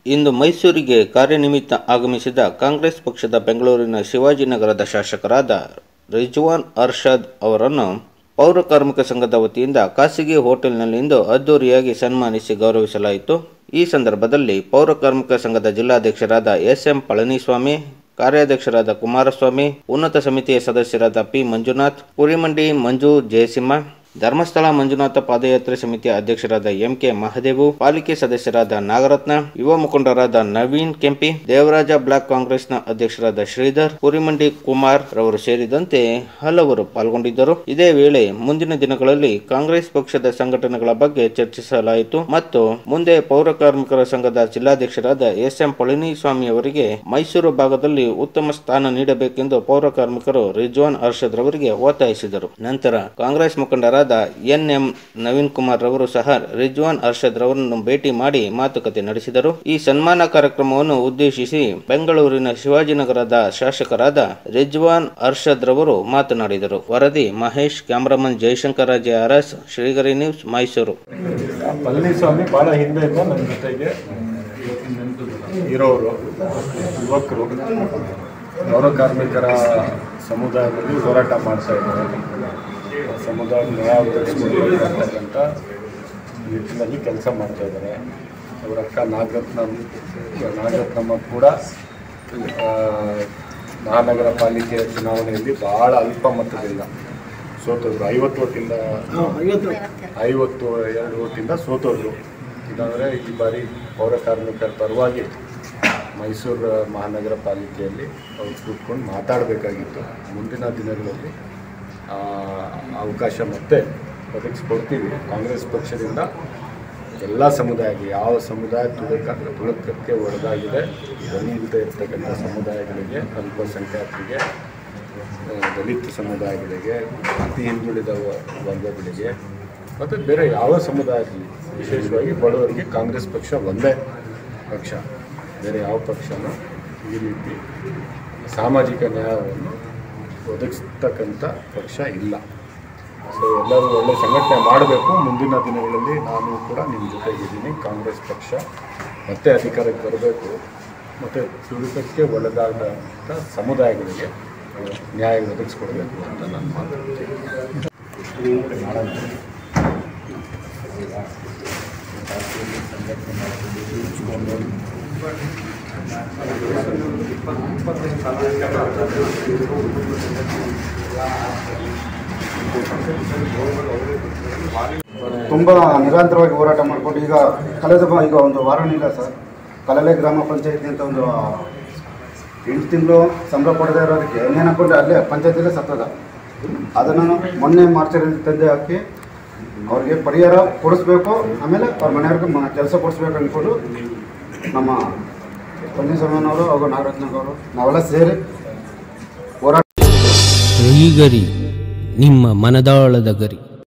ಇಂದು ಮೈಸೂರಿಗೆ ಕಾರ್ಯನಿಮಿತ್ತ ಆಗಮಿಸಿದ ಕಾಂಗ್ರೆಸ್ ಪಕ್ಷದ ಬೆಂಗಳೂರಿನ ಶಿವಾಜಿನಗರದ ಶಾಸಕರಾದ ರಿಜ್ವಾನ್ ಅರ್ಷದ್ ಅವರನ್ನು ಪೌರ ಕಾರ್ಮಿಕ ಸಂಘದ ವತಿಯಿಂದ ಖಾಸಗಿ ಹೋಟೆಲ್ನಲ್ಲಿಂದು ಅದ್ದೂರಿಯಾಗಿ ಸನ್ಮಾನಿಸಿ ಗೌರವಿಸಲಾಯಿತು ಈ ಸಂದರ್ಭದಲ್ಲಿ ಪೌರ ಕಾರ್ಮಿಕ ಸಂಘದ ಜಿಲ್ಲಾಧ್ಯಕ್ಷರಾದ ಎಸ್ ಎಂ ಪಳನಿಸ್ವಾಮಿ ಕಾರ್ಯಾಧ್ಯಕ್ಷರಾದ ಕುಮಾರಸ್ವಾಮಿ ಉನ್ನತ ಸಮಿತಿಯ ಸದಸ್ಯರಾದ ಪಿ ಮಂಜುನಾಥ್ ಕುರಿಮಂಡಿ ಮಂಜು ಜಯಸಿಂಹ ಧರ್ಮಸ್ಥಳ ಮಂಜುನಾಥ ಪಾದಯಾತ್ರೆ ಸಮಿತಿಯ ಅಧ್ಯಕ್ಷರಾದ ಎಂ ಕೆ ಮಹದೇವು ಪಾಲಿಕೆ ಸದಸ್ಯರಾದ ನಾಗರತ್ನ ಯುವ ಮುಖಂಡರಾದ ನವೀನ್ ಕೆಂಪಿ ದೇವರಾಜ ಬ್ಲಾಕ್ ಕಾಂಗ್ರೆಸ್ನ ಅಧ್ಯಕ್ಷರಾದ ಶ್ರೀಧರ್ ಕುರಿಮಂಡಿ ಕುಮಾರ್ ರವರು ಸೇರಿದಂತೆ ಹಲವರು ಪಾಲ್ಗೊಂಡಿದ್ದರು ಇದೇ ವೇಳೆ ಮುಂದಿನ ದಿನಗಳಲ್ಲಿ ಕಾಂಗ್ರೆಸ್ ಪಕ್ಷದ ಸಂಘಟನೆಗಳ ಬಗ್ಗೆ ಚರ್ಚಿಸಲಾಯಿತು ಮತ್ತು ಮುಂದೆ ಪೌರ ಕಾರ್ಮಿಕರ ಸಂಘದ ಜಿಲ್ಲಾಧ್ಯಕ್ಷರಾದ ಎಸ್ ಎಂ ಪಳನಿಸ್ವಾಮಿ ಅವರಿಗೆ ಮೈಸೂರು ಭಾಗದಲ್ಲಿ ಉತ್ತಮ ಸ್ಥಾನ ನೀಡಬೇಕೆಂದು ಪೌರ ಕಾರ್ಮಿಕರು ರಿಜ್ವಾನ್ ಅರ್ಷದ್ ರವರಿಗೆ ಒತ್ತಾಯಿಸಿದರು ನಂತರ ಕಾಂಗ್ರೆಸ್ ಮುಖಂಡರಾದ ಎನ್ ಎಂ ನವೀನ್ ಕುಮಾರ್ ರವರು ಸಹ ರಿಜ್ವಾನ್ ಅರ್ಷದ್ ರವರನ್ನು ಭೇಟಿ ಮಾಡಿ ಮಾತುಕತೆ ನಡೆಸಿದರು ಈ ಸನ್ಮಾನ ಕಾರ್ಯಕ್ರಮವನ್ನು ಉದ್ದೇಶಿಸಿ ಬೆಂಗಳೂರಿನ ಶಿವಾಜಿನಗರದ ಶಾಸಕರಾದ ರಿಜ್ವಾನ್ ಅರ್ಷದ್ ರವರು ಮಾತನಾಡಿದರು ವರದಿ Mahesh cameraman Jayashankara J R S ಶ್ರೀಗರಿ ನ್ಯೂಸ್ ಮೈಸೂರು ಪಳನಿಸ್ವಾಮಿ ಭಾಳ ಹಿಂದೆಯಿಂದ ನನ್ನ ಜೊತೆಗೆ ಇರೋರು ಯುವಕರು ಪೌರ ಕಾರ್ಮಿಕರ ಸಮುದಾಯದಲ್ಲಿ ಹೋರಾಟ ಮಾಡ್ತಾ ಇದ್ದಾರೆ ಸಮುದಾಯ ನ್ಯಾಯ ಒದಗಿಸ್ಕೊಡ್ಬೇಕಂತಕ್ಕಂಥ ನಿಟ್ಟಿನಲ್ಲಿ ಕೆಲಸ ಮಾಡ್ತಾ ಇದ್ದಾರೆ ಅವರ ಅಕ್ಕ ನಾಗರತ್ನ ನಾಗರತ್ನಮ್ಮ ಕೂಡ ಆ, ಮಹಾನಗರ ಪಾಲಿಕೆಯ ಚುನಾವಣೆಯಲ್ಲಿ ಭಾಳ ಅಲ್ಪ ಮತದಿಂದ ಸೋತೋದ್ರು ಐವತ್ತು ಓಟಿಂದ ಐವತ್ತು ಎರಡು ಓಟಿಂದ ಸೋತೋದ್ರು ಇಲ್ಲಾಂದರೆ ಈ ಬಾರಿ ಪೌರ ಕಾರ್ಮಿಕರ ಪರವಾಗಿ ಮೈಸೂರು ಮಹಾನಗರ ಪಾಲಿಕೆಯಲ್ಲಿ ಅವ್ರು ಕೂತ್ಕೊಂಡು ಮಾತಾಡಬೇಕಾಗಿತ್ತು ಮುಂದಿನ ದಿನಗಳಲ್ಲಿ ಆ, ಅವಕಾಶ ಮತ್ತೆ ಒದಗಿಸ್ಕೊಡ್ತೀವಿ ಕಾಂಗ್ರೆಸ್ ಪಕ್ಷದಿಂದ ಎಲ್ಲ ಸಮುದಾಯಕ್ಕೆ ಯಾವ ಸಮುದಾಯ ತುಳುಕ ತುಳುಕಕ್ಕೆ ಒಳಗಾಗಿದೆ ಧ್ವನಿ ಇಲ್ಲದೆ ಇರ್ತಕ್ಕಂಥ ಸಮುದಾಯಗಳಿಗೆ ಅಲ್ಪಸಂಖ್ಯಾತರಿಗೆ ಆ, ದಲಿತ ಸಮುದಾಯಗಳಿಗೆ ಅತಿ ಹಿಂದುಳಿದ ವ- ವರ್ಗಗಳಿಗೆ ಮತ್ತು ಬೇರೆ ಯಾವ ಸಮುದಾಯದಲ್ಲಿ ವಿಶೇಷವಾಗಿ ಬಡವರಿಗೆ ಕಾಂಗ್ರೆಸ್ ಪಕ್ಷ ಒಂದೇ ಪಕ್ಷ ಬೇರೆ ಯಾವ ಪಕ್ಷನೂ ಈ ರೀತಿ ಸಾಮಾಜಿಕ ನ್ಯಾಯವನ್ನು ಒದಗಿಸ್ತಕ್ಕಂಥ ಪಕ್ಷ ಇಲ್ಲ ಸೊ ಎಲ್ಲರೂ ಒಳ್ಳೆ ಸಂಘಟನೆ ಮಾಡಬೇಕು ಮುಂದಿನ ದಿನಗಳಲ್ಲಿ ನಾನು ಕೂಡ ನಿಮ್ಮ ಜೊತೆಗಿದ್ದೀನಿ ಕಾಂಗ್ರೆಸ್ ಪಕ್ಷ ಮತ್ತೆ ಅಧಿಕಾರಕ್ಕೆ ಬರಬೇಕು ಮತ್ತು ತುಳಿತಕ್ಕೆ ಒಳಗಾದಂಥ ಸಮುದಾಯಗಳಿಗೆ ನ್ಯಾಯ ಒದಗಿಸ್ಕೊಡ್ಬೇಕು ಅಂತ ನಾನು ಮಾತಾಡ್ತೀನಿ ತುಂಬ ನಿರಂತರವಾಗಿ ಹೋರಾಟ ಮಾಡಿಕೊಂಡು ಈಗ ಕಳೆದ ಬ- ಈಗ ಒಂದು ವಾರನಿಲ್ಲ ಸರ್ ಕಲಲೆ ಗ್ರಾಮ ಪಂಚಾಯತಿ ಅಂತ ಒಂದು ಎಂಟು ತಿಂಗಳು ಸಂಬಳ ಕೊಡದೇ ಇರೋದಕ್ಕೆ ಏನೇನಪ್ಪ ಅಲ್ಲೇ ಪಂಚಾಯತಿಲೇ ಸತ್ತದ ಅದನ್ನು ಮೊನ್ನೆ ಮಾರ್ಚಲ್ಲಿ ತಂದೆ ಹಾಕಿ ಅವ್ರಿಗೆ ಪರಿಹಾರ ಕೊಡಿಸ್ಬೇಕು ಆಮೇಲೆ ಅವ್ರ ಮನೆಯವ್ರಿಗೆ ಕೆಲಸ ಕೊಡಿಸ್ಬೇಕು ಅಂದ್ಕೊಂಡು ನಮ್ಮ ಪನ್ನೀರ್ಸ್ವಾಮಿನವರು ಹಾಗೂ ನಾಗರತ್ನವರು ನಾವೆಲ್ಲ ಸೇರಿ ಹೋರಾಟ ಶ್ರೀಗರಿ ನಿಮ್ಮ ಮನದಾಳದ ಗರಿ